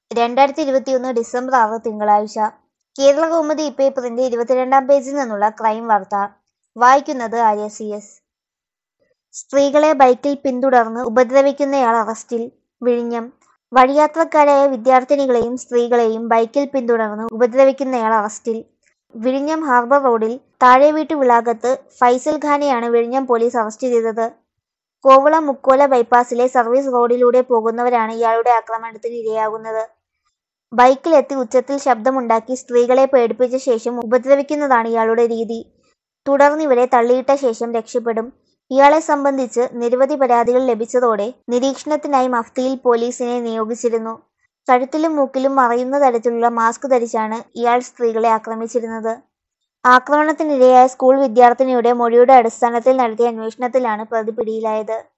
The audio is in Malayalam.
രണ്ടായിരത്തി ഇരുപത്തിയൊന്ന് ഡിസംബർ ആറ് തിങ്കളാഴ്ച കേരള കൗമുദി ഇപ്പേപ്പറിന്റെ ഇരുപത്തിരണ്ടാം പേജിൽ നിന്നുള്ള ക്രൈം വാർത്ത വായിക്കുന്നത് ആര്യ സി എസ് സ്ത്രീകളെ ബൈക്കിൽ പിന്തുടർന്ന് ഉപദ്രവിക്കുന്നയാൾ അറസ്റ്റിൽ വിഴിഞ്ഞം വഴിയാത്രക്കാരായ വിദ്യാർത്ഥിനികളെയും സ്ത്രീകളെയും ബൈക്കിൽ പിന്തുടർന്ന് ഉപദ്രവിക്കുന്നയാൾ അറസ്റ്റിൽ വിഴിഞ്ഞം ഹാർബർ റോഡിൽ താഴെവീട്ടു വിളാകത്ത് ഫൈസൽ ഖാനെയാണ് വിഴിഞ്ഞം പോലീസ് അറസ്റ്റ് ചെയ്തത് കോവളം മുക്കോല ബൈപ്പാസിലെ സർവീസ് റോഡിലൂടെ പോകുന്നവരാണ് ഇയാളുടെ ആക്രമണത്തിന് ഇരയാകുന്നത് ബൈക്കിലെത്തി ഉച്ചത്തിൽ ശബ്ദമുണ്ടാക്കി സ്ത്രീകളെ പേടിപ്പിച്ച ശേഷം ഉപദ്രവിക്കുന്നതാണ് ഇയാളുടെ രീതി തുടർന്ന് ഇവരെ തള്ളിയിട്ട ശേഷം രക്ഷപ്പെടും ഇയാളെ സംബന്ധിച്ച് നിരവധി പരാതികൾ ലഭിച്ചതോടെ നിരീക്ഷണത്തിനായി മഫ്തിയിൽ പോലീസിനെ നിയോഗിച്ചിരുന്നു കഴുത്തിലും മൂക്കിലും മറയുന്ന തരത്തിലുള്ള മാസ്ക് ധരിച്ചാണ് ഇയാൾ സ്ത്രീകളെ ആക്രമിച്ചിരുന്നത് ആക്രമണത്തിനിരയായ സ്കൂൾ വിദ്യാർത്ഥിനിയുടെ മൊഴിയുടെ അടിസ്ഥാനത്തിൽ നടത്തിയ അന്വേഷണത്തിലാണ് പ്രതി പിടിയിലായത്